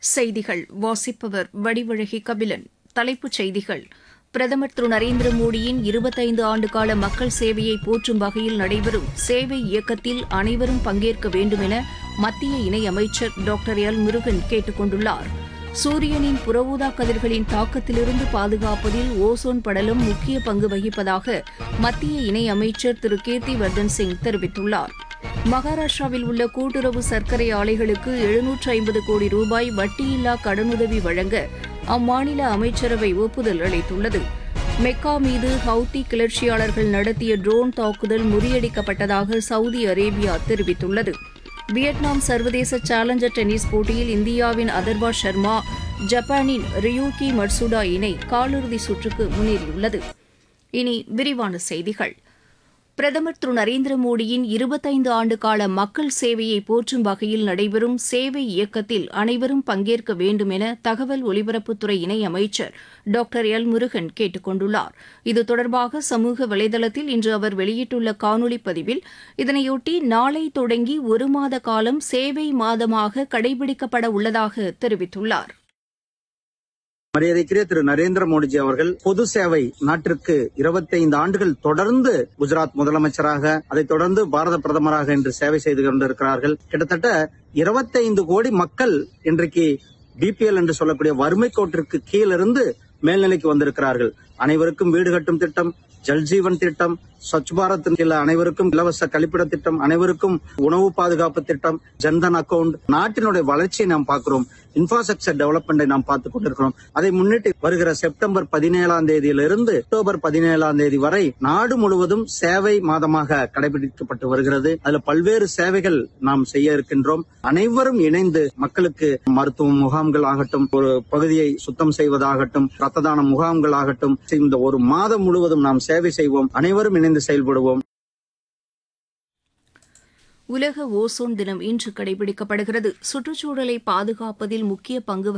செய்திகள் வாசிப்பவர் வடிவழகி கபிலன் தலைப்புச் செய்திகள் பிரதமர் திரு நரேந்திர மோடியின் இருபத்தைந்து ஆண்டுகால மக்கள் சேவையை போற்றும் வகையில் நடைபெறும் சேவை இயக்கத்தில் அனைவரும் பங்கேற்க வேண்டும் என மத்திய இணையமைச்சர் டாக்டர் எல் முருகன் கேட்டுக் கொண்டுள்ளார் சூரியனின் புறஊதா கதிர்களின் தாக்கத்திலிருந்து பாதுகாப்பதில் ஓசோன் படலம் முக்கிய பங்கு வகிப்பதாக மத்திய இணையமைச்சர் திரு கீர்த்தி வர்தன் சிங் தெரிவித்துள்ளார் மகாராஷ்டிராவில் உள்ள கூட்டுறவு சர்க்கரை ஆலைகளுக்கு எழுநூற்று ஐம்பது கோடி ரூபாய் வட்டியில்லா கடனுதவி வழங்க அம்மாநில அமைச்சரவை ஒப்புதல் அளித்துள்ளது மெக்கா மீது ஹவுத்தி கிளர்ச்சியாளர்கள் நடத்திய ட்ரோன் தாக்குதல் முறியடிக்கப்பட்டதாக சவுதி அரேபியா தெரிவித்துள்ளது வியட்நாம் சர்வதேச சேலஞ்சர் டென்னிஸ் போட்டியில் இந்தியாவின் அதர்வா சர்மா ஜப்பானின் ரியூகி மட்சுடா இணை காலிறுதி சுற்றுக்கு முன்னேறியுள்ளது இனி விரிவான செய்திகள் பிரதமர் திரு நரேந்திர மோடியின் இருபத்தைந்து ஆண்டு கால மக்கள் சேவையை போற்றும் வகையில் நடைபெறும் சேவை இயக்கத்தில் அனைவரும் பங்கேற்க வேண்டும் என தகவல் ஒலிபரப்புத்துறை இணையமைச்சர் டாக்டர் எல் முருகன் கேட்டுக் கொண்டுள்ளார் இது தொடர்பாக சமூக வலைதளத்தில் இன்று அவர் வெளியிட்டுள்ள காணொலி பதிவில் இதனையொட்டி நாளை தொடங்கி ஒரு மாத காலம் சேவை மாதமாக கடைபிடிக்கப்பட உள்ளதாக தெரிவித்துள்ளார் மரியாதைக்குரிய திரு நரேந்திர மோடிஜி அவர்கள் பொது சேவை நாட்டிற்கு 25 ஆண்டுகள் தொடர்ந்து குஜராத் முதலமைச்சராக அதைத் தொடர்ந்து பாரத பிரதமராக இன்று சேவை செய்து கொண்டிருக்கிறார்கள் கிட்டத்தட்ட 25 கோடி மக்கள் இன்றைக்கு பிபிஎல் என்று சொல்லக்கூடிய வறுமை கோட்டிற்கு கீழிருந்து மேல்நிலைக்கு வந்திருக்கிறார்கள் அனைவருக்கும் வீடு கட்டும் திட்டம் ஜல்ஜீவன் திட்டம் ஸ்வச் பாரத் கீழ அனைவருக்கும் இலவச கழிப்பிட திட்டம் அனைவருக்கும் உணவு பாதுகாப்பு திட்டம் ஜன்தன் அக்கவுண்ட் நாட்டினுடைய வளர்ச்சியை நாம் பார்க்கிறோம் இன்ஃப்ராஸ்ட்ரக்சர் டெவலப்மெண்டை நாம் பார்த்துக் கொண்டிருக்கிறோம் அதை முன்னிட்டு வருகிற செப்டம்பர் பதினேழாம் தேதியிலிருந்து அக்டோபர் பதினேழாம் தேதி வரை நாடு முழுவதும் சேவை மாதமாக கடைபிடிக்கப்பட்டு வருகிறது அதுல பல்வேறு சேவைகள் நாம் செய்ய இருக்கின்றோம் அனைவரும் இணைந்து மக்களுக்கு மருத்துவ முகாம்கள் ஆகட்டும் ஒரு பகுதியை சுத்தம் செய்வதாகட்டும் ரத்த தான முகாம்கள் ஆகட்டும் இந்த ஒரு மாதம் முழுவதும் நாம் சேவை செய்வோம் அனைவரும் இணைந்து செயல்படுவோம் உலக ஓசோன் தினம் இன்று கடைபிடிக்கப்படுகிறது சுற்றுச்சூழலை பாதுகாப்பதில் முக்கிய பங்கு